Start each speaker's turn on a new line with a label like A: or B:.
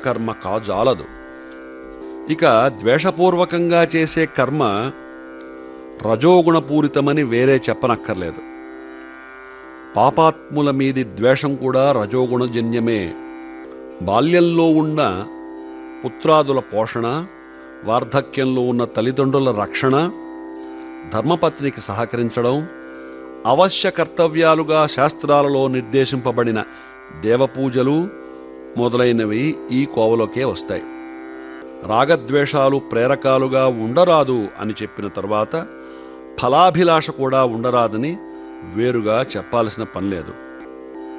A: కర్మ కాజాలదు ఇక ద్వేషపూర్వకంగా చేసే కర్మ రజోగుణపూరితమని వేరే చెప్పనక్కర్లేదు పాపాత్ముల మీది ద్వేషం కూడా రజోగుణజన్యమే బాల్యంలో ఉన్న పుత్రాదుల పోషణ వార్ధక్యంలో ఉన్న తల్లిదండ్రుల రక్షణ ధర్మపత్నికి సహకరించడం అవశ్య కర్తవ్యాలుగా శాస్త్రాలలో నిర్దేశింపబడిన దేవపూజలు మొదలైనవి ఈ కోవలోకే వస్తాయి రాగద్వేషాలు ప్రేరకాలుగా ఉండరాదు అని చెప్పిన తర్వాత ఫలాభిలాష కూడా ఉండరాదని వేరుగా చెప్పాల్సిన పని లేదు